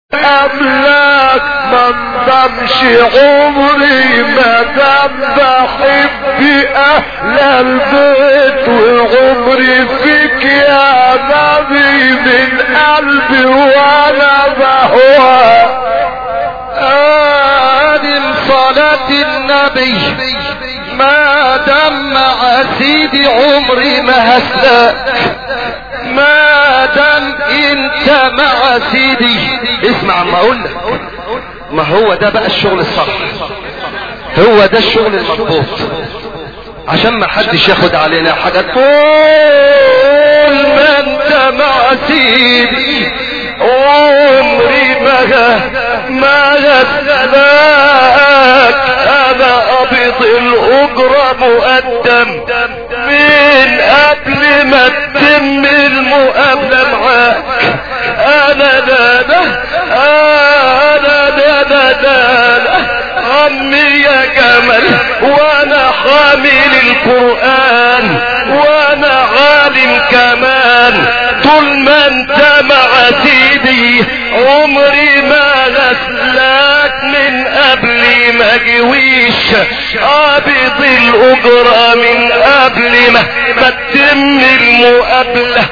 املاك ما انضمش عمري ما دام بحب اهل البيت وعمري فيك يا نبي من قلبي وانا بهوى آدم صلاة النبي ما دام مع سيدي عمري ما هسلاك ما دام انت مع سيدي اسمع ما اقول لك ما هو ده بقى الشغل الصح هو ده الشغل المضبوط عشان ما حدش ياخد علينا حاجات طول ما انت مع سيدي عمري ما ما غسلاك انا قبض الاجرة مقدم من قبل ما تتم المقابلة معاك انا لا لا انا لا لا لا لا عمي يا جمل وانا حامل القرآن وانا عالم كمان طول ما انت مع سيدي عمري ما غسلاك من قبل ما جويش قابض الاجرة من قبل ما ما تتم المقابلة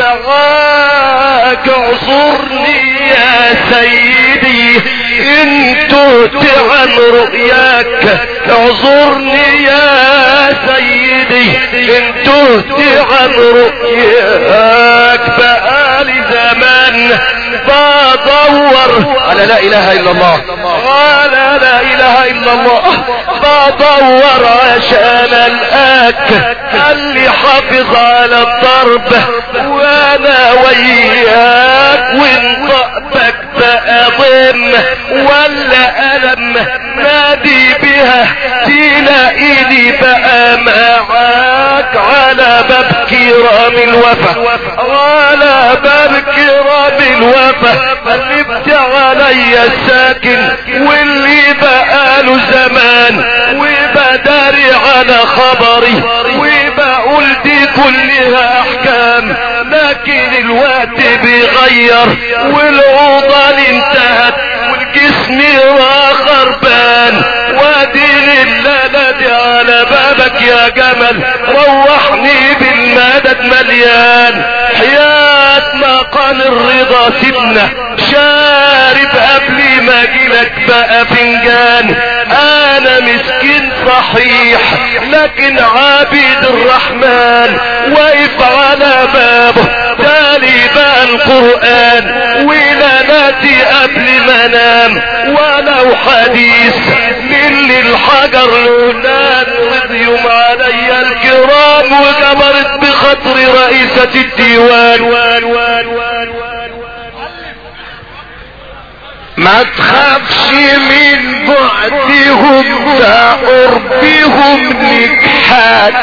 معاك اعذرني يا سيدي انتو عن رؤياك اعذرني يا سيدي انتو عن رؤياك بقالي زمان بدور على لا اله الا الله على لا اله الا الله بدور عشان القاك اللي حافظ على الضرب وانا وياك وانطقتك بقى ضم ولا الم نادي بها تلاقيني بقى معاك على باب كرام الوفا على باب كرام الوفا قلبت علي الساكن واللي بقاله زمان وبداري على خبري وبقول دي كلها احكام لكن الوقت بيغير والعوضة انتهت والجسم راخر بان ودين الليلة على بابك يا جمل روحني بالمدد مليان حياة مقام الرضا سيبنا شارب قبل ما اجيلك بقى فنجان انا مسكين صحيح لكن عابد الرحمن واقف على بابه تالي بقى القرآن ولناتي قبل ما انام ولو حديث من الحجر لولاد رضيهم علي الكرام وجبرت بخطر رئيسة الديوان وان وان وان وان ما تخافش من بعدهم ده قربهم نجحات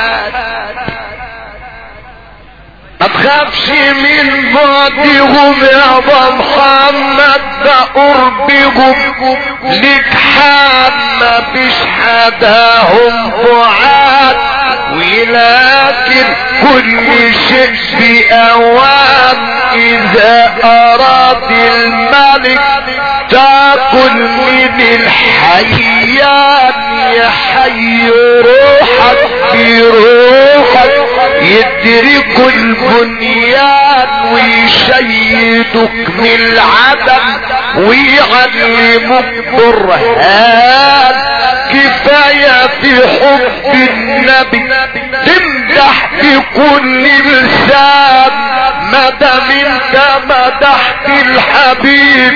ما تخافش من بعدهم يا ابا محمد ده قربهم لك حال ما فيش حداهم بعاد ولكن كل شيء بأوان إذا أراد الملك تاكل من الحيان يحيي روحك بروحك يدرك البنيان ويشيدك من العدم ويعلمك برهان كفاية في حب النبي تمدح في كل لسان مدام انت مدحت الحبيب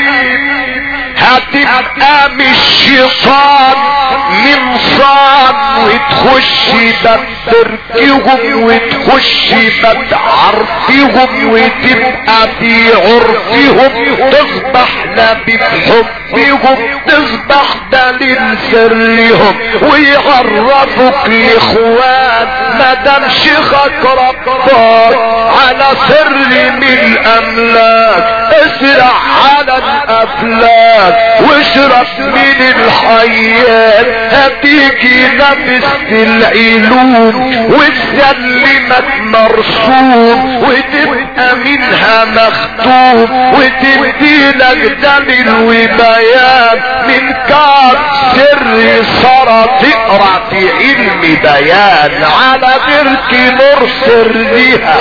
هتبقى مش شيطان من صان وتخش باب تركهم وتخش باب عرفهم وتبقى في عرفهم تصبح نبي بحبهم تصبح دليل سرهم ويعرفك الاخوان مدام شيخك ربك على سر من الاملاك اسرع على الافلاك وش تشرب من الحياة هتيجي نفس العلوم وتسلمك مرسوم وتبقى منها مختوم وتديلك دليل وبيان من كان سر صار تقرا في علم بيان على برك نور سرها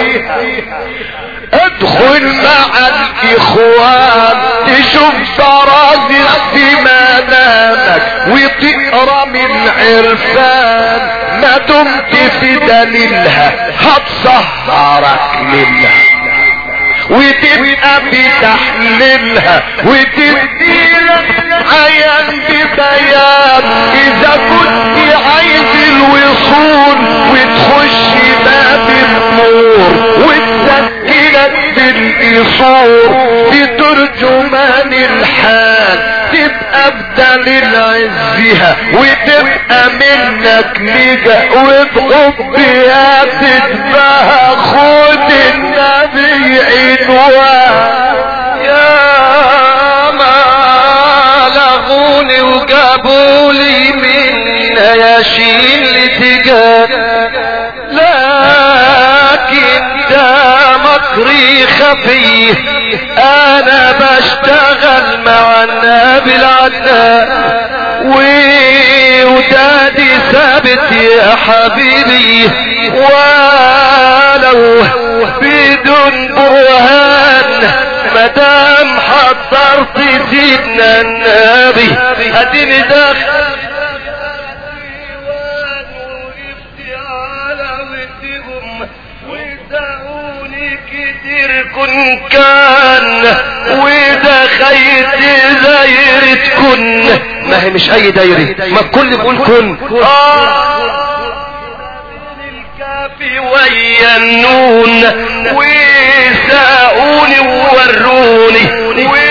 ادخل مع الاخوان تشوف برازق في منامك وتقرا من عرفان ما دمت في دليلها هتسهرك لله وتبقى بتحليلها وتديلك عيان ببيان اذا كنت عايز الوصول وتخش باب النور وتسكنك بالاصول في ترجمان الحال تبقى بدليل عزها وتبقى منك لجأ وبحبها تتباهى خد النبي عنوان يا ما لغوني وجابولي من ياشين لتجار لكن ده مكري خفي انا بشتغل مع النبي العدنان ودادي ثابت يا حبيبي ولو بدون برهان مدام حضرت سيدنا النبي اديني داخل كتير كن كان وده خيط دايرة كن ما هي مش اي دايرة ما الكل بيقول كن آه الكافي ويا النون وساقوني ووروني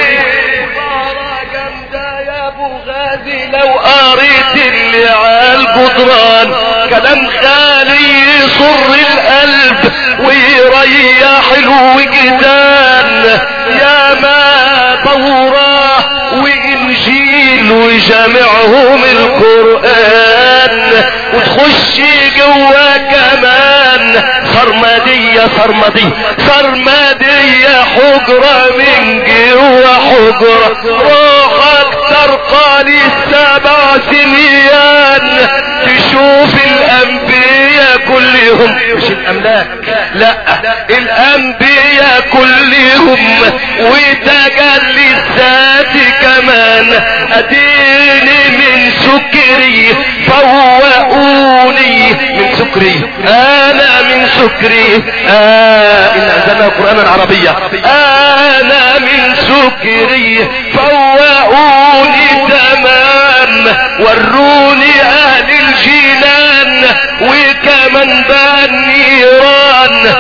لو قريت اللي على الجدران كلام خالي يصر القلب ويريح الوجدان يا ما توراه وانجيل وجامعهم القران وتخش جوا كمان سرمدية سرمدية سرمدية حجرة من جوا حجرة روحك ترقى للسبع سنيان تشوف الانبياء كلهم مش الاملاك لا الانبياء كلهم وتجلي الذات كمان اديني من سكري فوقوني من سكري انا من سكري آه ان انزلنا قرانا عربيا انا من سكري فوقوني تمام وروني اهل الجيلان وكمان بالنيران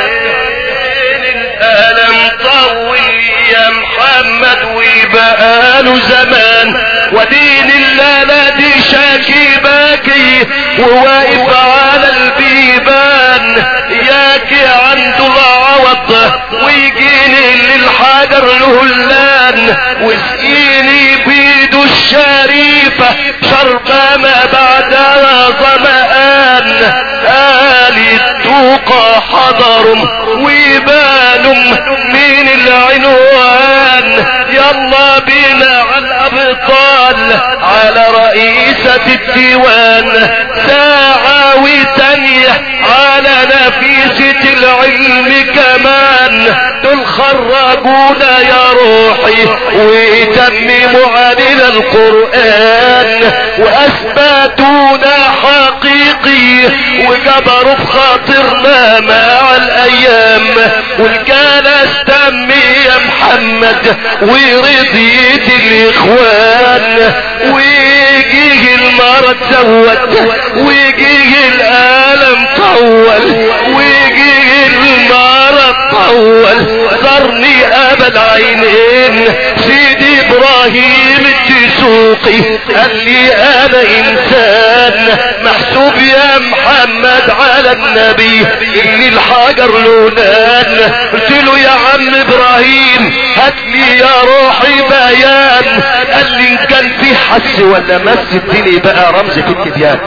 الالم طول يا محمد وبقاله زمان ودين الله دي شاكي باكي وواقف على البيبان ياكي عنده العوض ويجيني للحجر الهلان واسقيني بيده الشريفة شربة ما بعدها ظمآن آلي التوقى حضر وبان من العنوان يلا بينا على الابطال على رئيسة الديوان ساعة وثانية على نفيسة العلم كمان دول خرجونا يا روحي ويتمموا علينا القرآن واثبتونا حقيقي وجبروا في خاطرنا مع الايام والكان استمي يا محمد ورضيت الاخوان ويجيه المرض زود ويجيه الالم طول ويجيه المرض طول صرني ابد عينين سيدي ابراهيم الدسوقي قال لي انا انسان محسوب يا محمد على النبي اللي الحجر لونان قلت له يا عم ابراهيم هات لي يا روحي بيان قال لي ان كان في حس ولا مس الدنيا بقى رمز في التبيان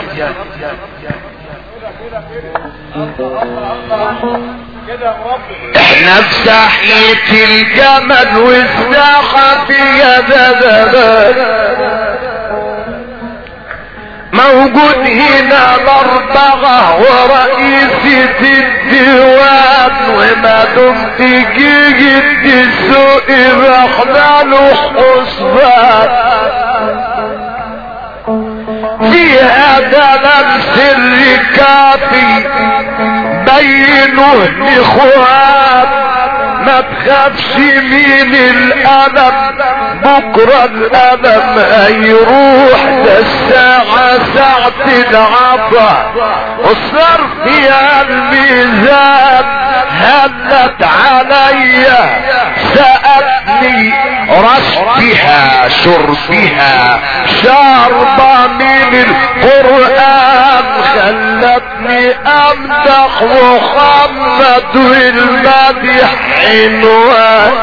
احنا في ساحية الجمل والساحة فيها ذبابات موجود هنا الاربعة ورئيسة الديوان وما دمت جيد السوق احنا له حسبان فيها دلال سر كافي بينه لاخوان ما تخافش من الألم بكرة الألم هيروح ده الساعة ساعة العطا الصرف يا الميزان هلت عليا سأتني رشتها شربها شاربة من القرآن خلتني امدح محمد والمدح عنوان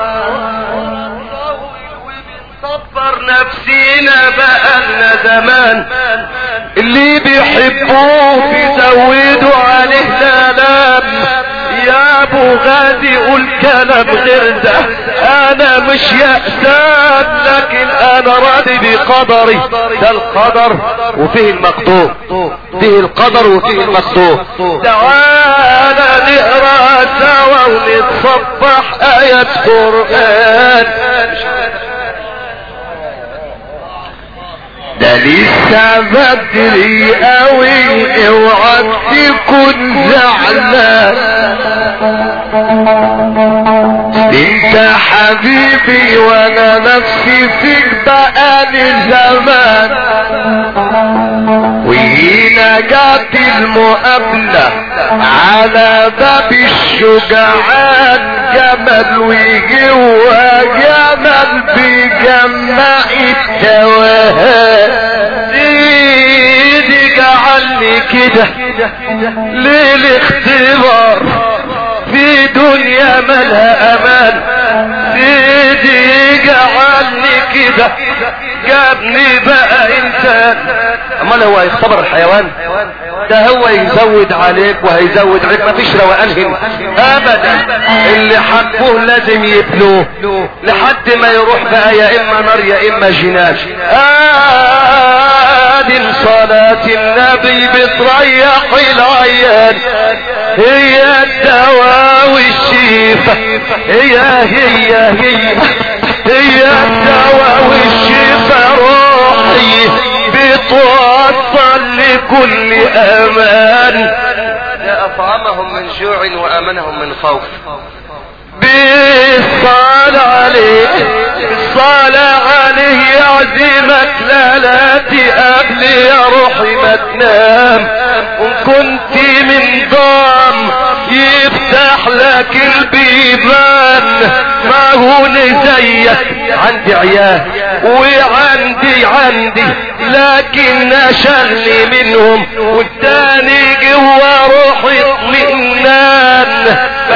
صبر نفسينا بقالنا زمان اللي بيحبوه بيزودوا عليه سلام يا ابو غازي قول كلام غير ده انا مش يأسان لكن انا راضي بقدري ده القدر وفيه المقدور فيه القدر وفيه المقدور تعالى نقرا سوا ونتصبح ايات قران ده لسه بدري قوي اوعى تكون زعلان انت حبيبي وانا نفسي فيك بقالي زمان وهنا جات المقابلة على باب الشجعان جمل وجوا جمل بجمع التوهان سيدي جعلني كده للاختبار في دنيا ملها امان سيدي جعلني كده جابني بقى انسان امال هو هيختبر الحيوان ده هو يزود عليك وهيزود عليك مفيش روقان هنا ابدا اللي حبوه لازم يبلوه لحد ما يروح بقى يا اما نار يا اما جنان ادم صلاة النبي بتريح العيان هي الدواء والشفا هي هي هي هي الدواء والشفا روحي بتوصل لكل امان اطعمهم من جوع وامنهم من خوف بالصلاة عليه بالصلاة عليه يعزمك لالاتي قبل يا روحي ما تنام وان كنت من ضام يفتح لك البيبان ما هو زيك عندي عيال وعندي عندي لكن شغلي منهم والتاني جوا روحي اطمئنان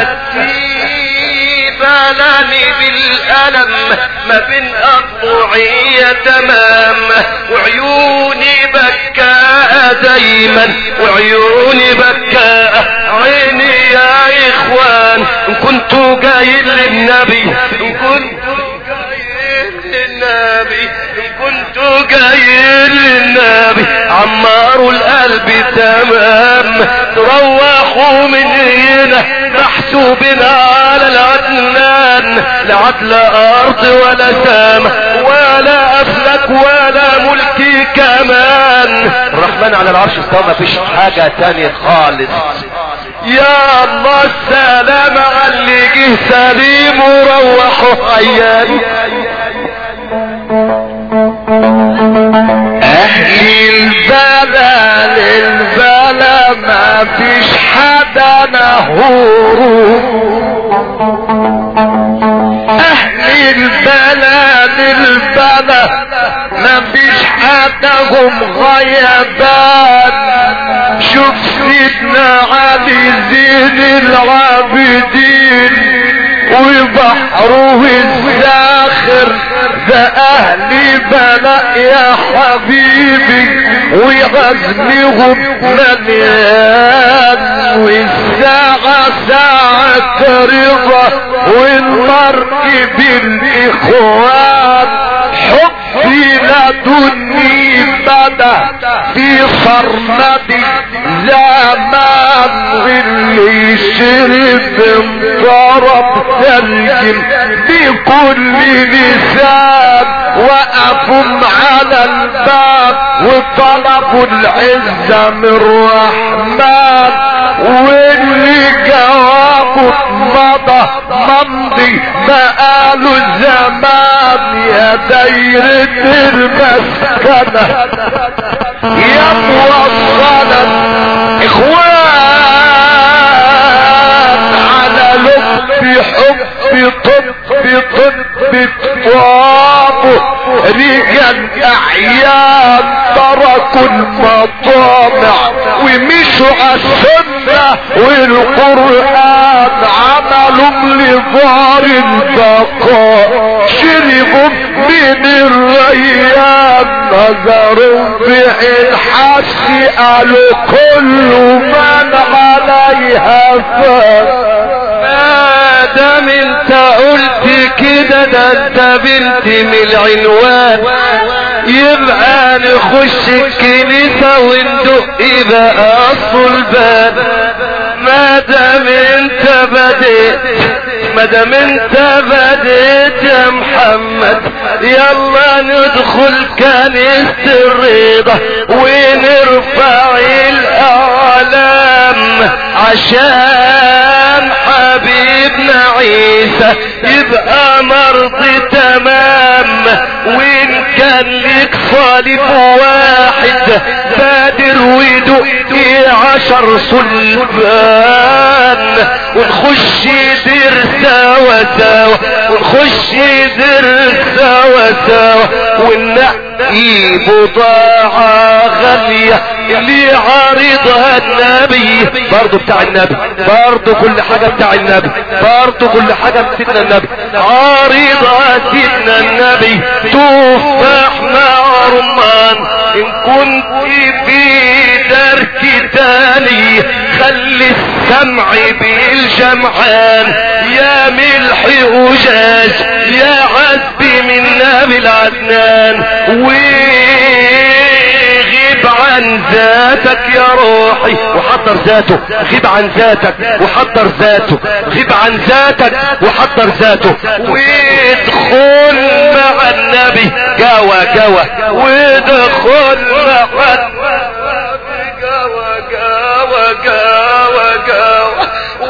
بلاني بالألم ما بين أضلعي تمام وعيوني بكاء دايما وعيوني بكاء عيني يا إخوان إن كنتوا جايين للنبي إن كنتوا جايين للنبي إن كنتوا جايين للنبي عماروا القلب تمام تروحوا من هنا محسوبين على العدنان لا عدل ارض ولا سام ولا افلك ولا ملكي كمان الرحمن على العرش استوى مفيش حاجة تانية خالص يا الله السلام على اللي جه سليم وروحوا عيان اهل البلا للبلا ما فيش حدا نهور اهل البلا للبلا ما فيش حدا هم غيبان شوف سيدنا علي زين العابدين وبحره الزاخر ده اهل بلا يا حبيبي وغزلهم مليان والساعة ساعة رضا والمرء بالاخوان حبي لدني بدا في صرمدي زمان واللي شرب انضرب ثلج بكل لسان وقفوا على الباب وطلبوا العزة من الرحمن واللي جوابه مضى ممضي بقاله زمان يا دايرة المسكنة يا موصلة اخوان على لب حب طب طب طابه رجال اعيان تركوا المطامع ومشوا على السنة والقرآن عملوا لظهر البقاء شربوا من الريان نظروا في الحس قالوا كل من عليها فات دام انت قلت كده ده انت بنت من العنوان يبقى نخش الكنيسة وندق بقى الصلبان ما دام انت بديت ما دام انت بديت يا محمد يلا ندخل كنيسة الرضا ونرفع الاعلام عشان حبيبنا عيسى يبقى مرضي تمام وان كان لك صليب واحد بادر ودقي عشر صلبان ونخش دير سوا سوا ونخش دير سوا سوا وننقي بضاعة غالية اللي عارضها النبي برضو بتاع النبي برضو كل حاجة بتاع النبي برضو كل حاجة بسيدنا النبي عارضها سيدنا النبي تفاح مع رمان ان كنت في درك تاني خلي السمع بالجمعان يا ملح وجاج يا عذبي من نبي العدنان وغيب عن ذاتك يا روحي وحضر ذاته غيب عن ذاتك وحضر ذاته غيب عن ذاتك وحضر ذاته وادخل مع النبي جوا جوا وادخل مع جوا جوا جوا جوا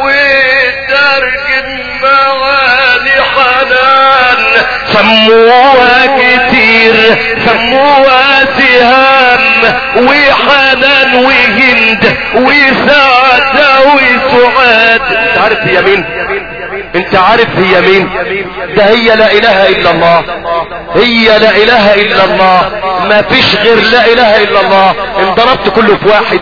وترجم معاني حنان سموها كتير سموها سهام وحنان وهند وسعادة وسعاد انت عارف هي مين انت عارف هي مين ده هي لا اله الا الله هي لا اله الا الله ما فيش غير لا اله الا الله انضربت كله في واحد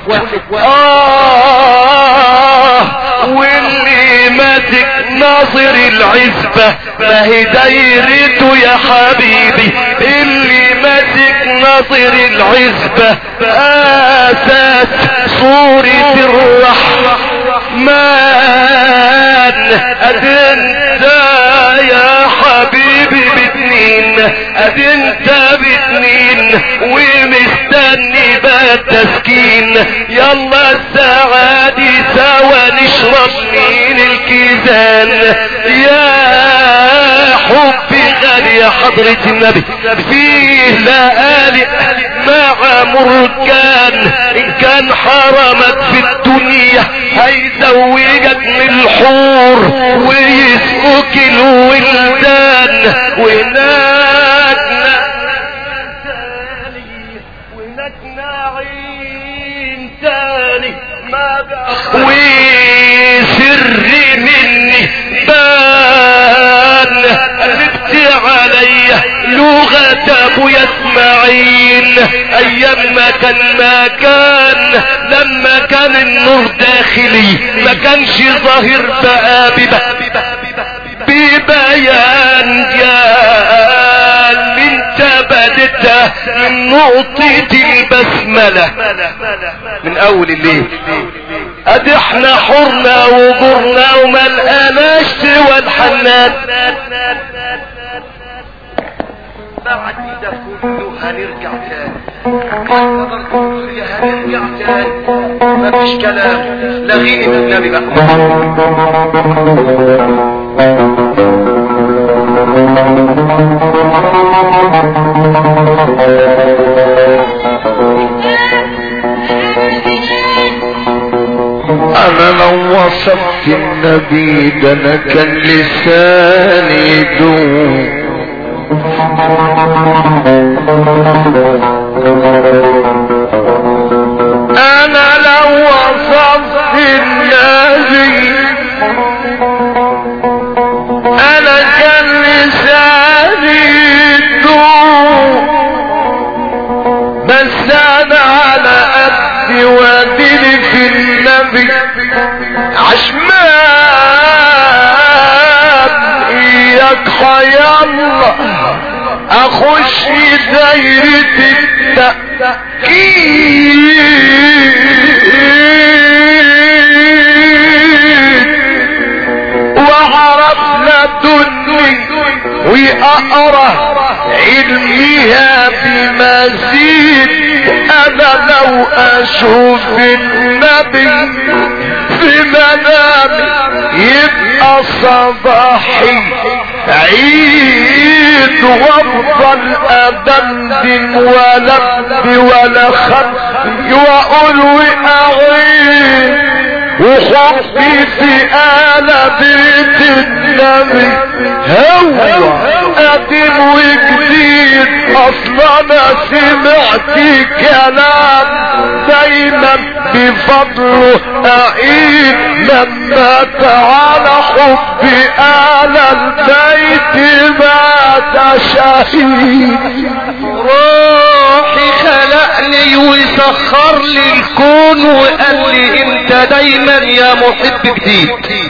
آه واللي ماسك ناصر العزبة ما هي دايرته يا حبيبي اللي ماسك ناصر العزبة اساس صورة الرحمن ادنت يا حبيبي باتنين ادنت باتنين ومستني بقى التسكين يلا السعادي سوا نشرب من الكيزان يا حبي غالي يا حضرة النبي فيه لآلئ مع مركان ان كان حرمك في الدنيا هيزوجك من الحور ويسقك الولدان وهناك وهناك نعيم تاني ما وسر مني بان قلبت علي لغة ابويا اسماعيل ايام ما كان ما كان لما كان النور داخلي ما كانش ظاهر بقى ببيان جال انت بدت من نقطة البسملة من اول الليل ادي احنا حرنا وجرنا وما لقناش سوى الحنان بعد ده كله هنرجع تاني بعد كله هنرجع تاني مفيش كلام لغيني بالنبي بقى انا لو وصفت النبي ده انا كان لساني يدوم انا لو وصفت النبي انا كان لساني يدوم بس انا على قد وادني في النبي عشمان اياك خيالله اخش دايرة التأكيد وعرف لدني وأقرأ علمها بمزيد انا لو اشوف النبي في منامي يبقى صباحي عيد وافضل ادندن ولبي ولا خبي واقول واعيد وحبي في آل بيت النبي هو قديم وجديد اصلا انا سمعت كلام دايما بفضله اعيد لما تعالى حبي آل البيت مات شهيد روحي خلقني وسخر لي الكون وقال لي انت دايما يا محب جديد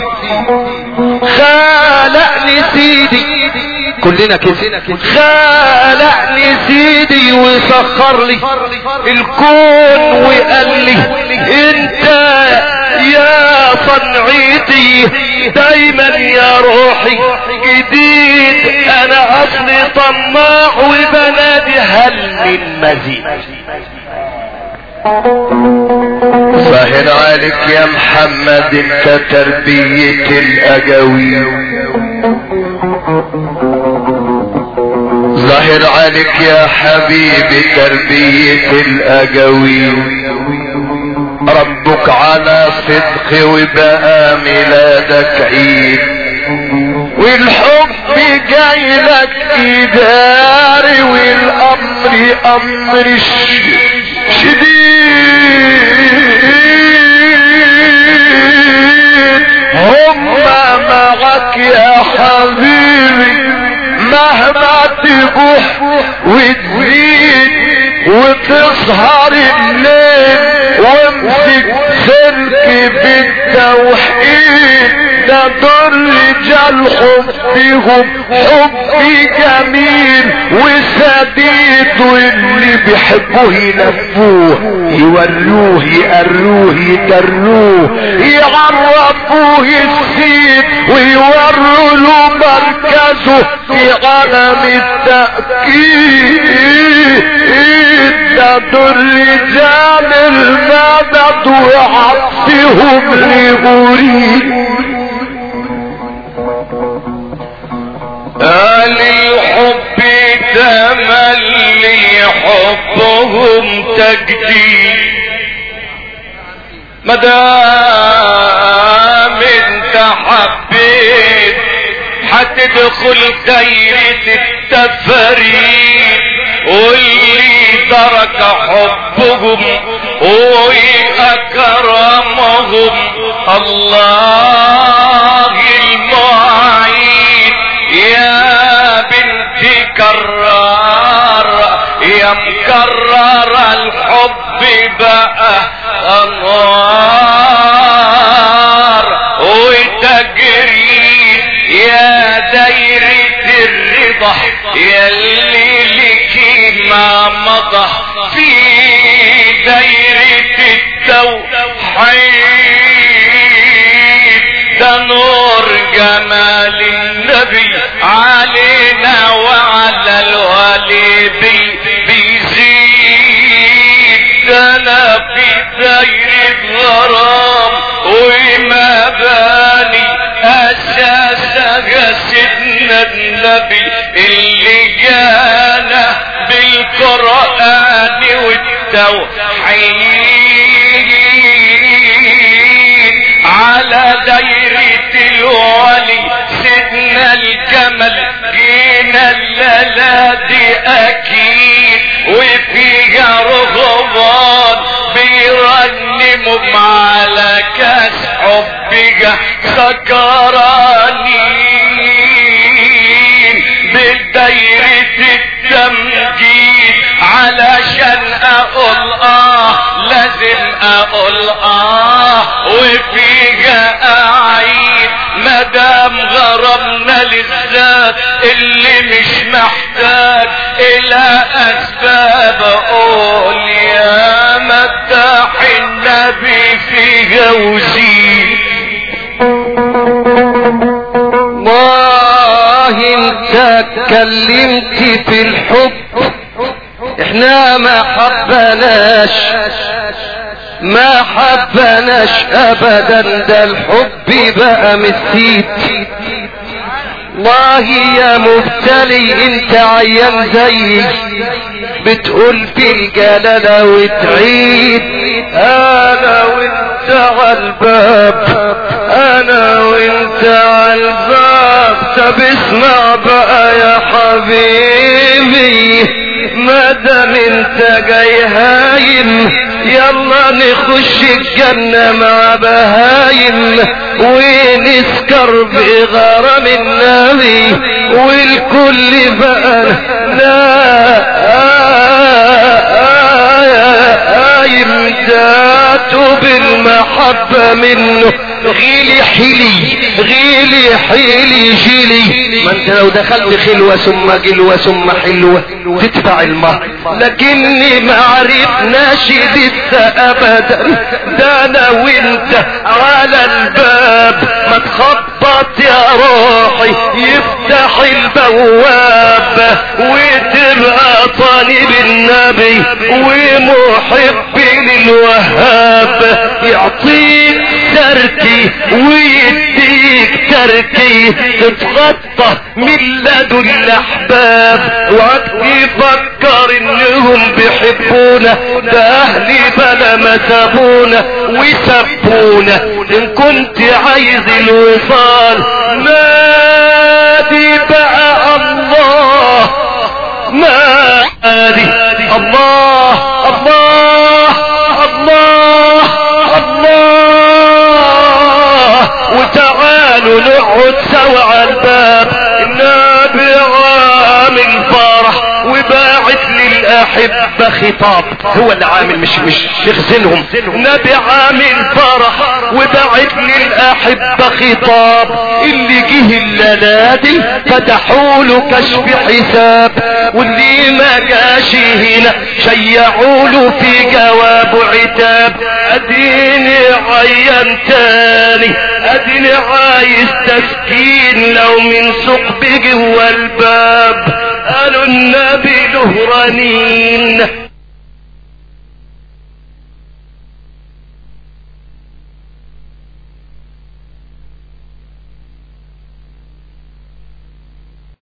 خلقني سيدي كلنا كده خلقني سيدي وسخر لي الكون وقال لي انت يا صنعيتي دايما يا روحي جديد انا اصلي طماع وبنادي هل من مزيد فهن عليك يا محمد انت تربية الاجاوي ظاهر عليك يا حبيبي تربية الاجاوي ربك على صدق وبقى ميلادك عيد والحب جاي لك اداري والامر امر شديد هم معك يا حبيبي مهما تبوح وتزيد وتسهر الليل وامسك سلك بالتوحيد ده دول رجال حبهم حب جميل وسديد واللي بيحبوه يلفوه يوروه يقروه يدروه يعرفوه السيد ويوروا له مركزه في عالم التأكيد ده دول رجال المدد وعطفهم لغريب قال الحب تملي حبهم تجديد مدام انت حبيت هتدخل دايرة التفريد واللي ترك حبهم وأكرمهم الله المعين يا بنت كرار يا مكرر الحب بقى انوار وتجري يا دايرة الرضا يلي لك مع مضى في دايرة التوحيد ده نور جمال النبي علينا وعلى الوالدين بيزيد ده انا في دايرة غرام ومباني اساسها سيدنا النبي اللي جانا بالقرآن والتوحيد على دايرة الولي سيدنا الجمل جينا الليلة اكيد وفيها رغبان بيرنموا على كاس حبك سكرانين بدايرة التمجيد علشان اقول اه لازم اقول اه وفيها اعيد مدام غرمنا للذات اللي مش محتاج الى اسباب اقول يا مداح النبي في جوزي والله انت اتكلمت في الحب احنا ما حبناش ما حبناش ابدا ده الحب بقى مسيت والله يا مبتلي انت عيان زيي بتقول في الجلالة وتعيد انا وانت على الباب انا وانت على الباب طب اسمع بقى يا حبيبي مادام انت جاي هايم يلا نخش الجنة مع بهايم ونسكر بغرام النبي والكل بقى لا هايم ذاته بالمحبة منه غيلي حيلي غيلي حيلي جيلي ما انت لو دخلت خلوة ثم جلوة ثم حلوة تدفع المهر لكني ما عرفناش لسه ابدا ده انا وانت على الباب ما تخبط يا روحي يفتح البواب وتبقى طالب النبي ومحب للوهاب يعطيك تركي ويديك تركي تتغطى من لدن الاحباب وقت يفكر انهم بيحبونا ده اهلي بلا ما سابونا وسبونا ان كنت عايز الوصال نادي بقى الله نادي الله الله الله الله وتعالوا نقعد سوا على الباب النبي عامل فرح وباعت للأحبة خطاب هو اللي عامل مش مش يخزنهم نبي عامل فرح وباعت للأحبة خطاب اللي جه الليلاتي فتحوا له كشف حساب واللي ما جاش هنا شيعوا له في جواب عتاب اديني عين تاني اديني عايز تسكين لو من ثقب جوا الباب قالوا النبي له رنين